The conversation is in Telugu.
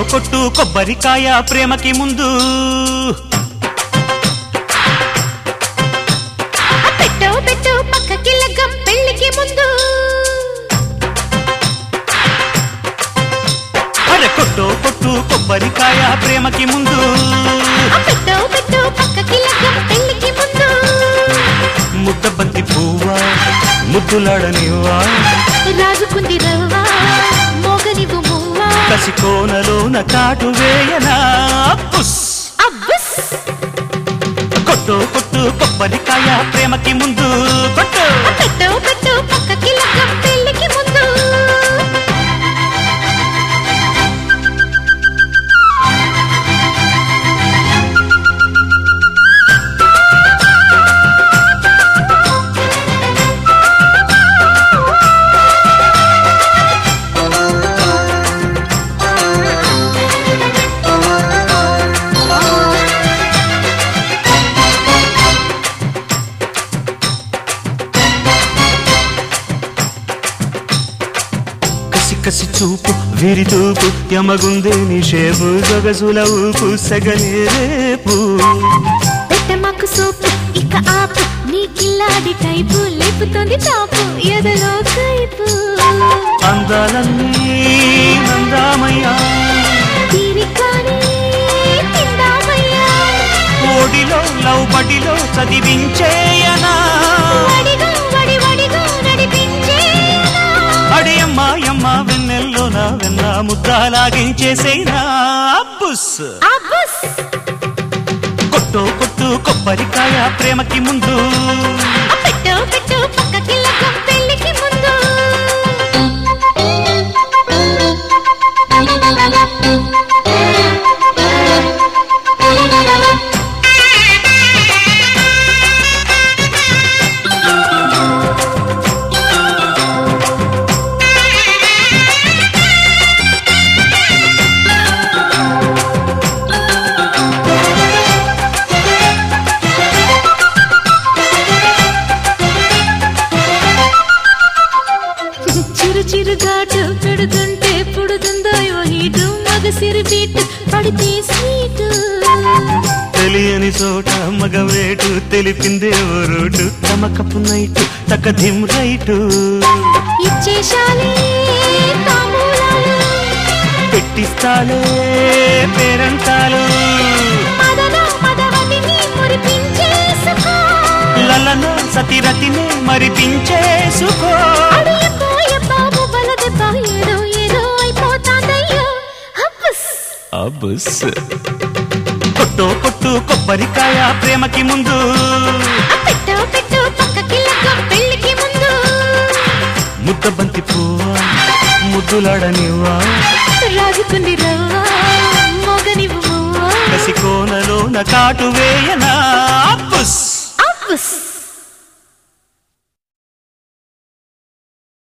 కొట్టు కొబ్బరికాయ ప్రేమకి ముందు పెట్టు పెట్టు పక్కకి లగ్గం పెళ్లికి ముందు అరే కొట్టు కొట్టు కొబ్బరికాయ ప్రేమకి ముందు పెట్టు పెట్టు పక్కకి లగ్గం పెళ్లికి ముందు ముద్దబంతి పువ్వా ముద్దులాడనివ్వా రాజుకుంది రవ్వ మోగనివు మువ్వా కసి కోనలోన కాటు వేయనా పుస్ అబ్బుస్ కొట్టు కొట్టు కొబ్బరికాయ ప్రేమకి ముందు కొట్టు పెట్టు పెట్టు పక్కకి లగ్గం పెళ్లికి ముందు కసి కసి చూపు విరి తూపు యమగుందే నిషేపు గగసుల ఊపు సగలే రేపు పెట్టమాకు సోపు ఇక ఆపు నీ కిల్లాడి టైపు లేపుతోంది టాపు ఎదలో కైపు అందాలన్నీ నందామయ్యా తీరికాని తిందామయ్యా ఓడిలో లవ్ బడిలో చదివించేయనా వడిగా వడి వడిగా నడిపించేనా అడి అమ్మా అమ్మ వెన్నెల్లో నా వెన్న ముద్దాలాగించేసేనా బుస్ అబ్బుస్ కొట్టు కొట్టు కొబ్బరికాయ ప్రేమకి ముందు పెట్టు పెట్టు పక్కకి లగ్గం పెళ్లికి ముందు చిరు చిరు ఘాటు పెడుతుంటే పుడుతుందో హీటు మగ సిరి బీటు పడితే స్వీటు తెలియని చోట మగవేటు తెలిపిందే ఓ రోటు తమకపు నైటు తకధిం రైటు ఇచ్చేశాలే తాంబూలాలు పెట్టిస్తాలే పేరంటాలు మదన మదవతిని మురిపించేసుకో లలన సతిరతిని మరిపించేసుకో అడియపోయ బాబు బలదెబ్బ ఏదో ఏదో అయిపోతాదయ్యో హబ్బస్ అబుస్ కొట్టు కొట్టు కొబ్బరికాయ ప్రేమకి ముందు పెట్టు పెట్టు పక్కకి లగ్గం పెళ్లికి ముందు ముద్దబంతి పువ్వా ముద్దులాడనివ్వా రాజుకుంది రవ్వ మోగనివ్వు మువ్వ కసి కోనలోన కాటు వేయనా అబ్బుస్ అబ్బస్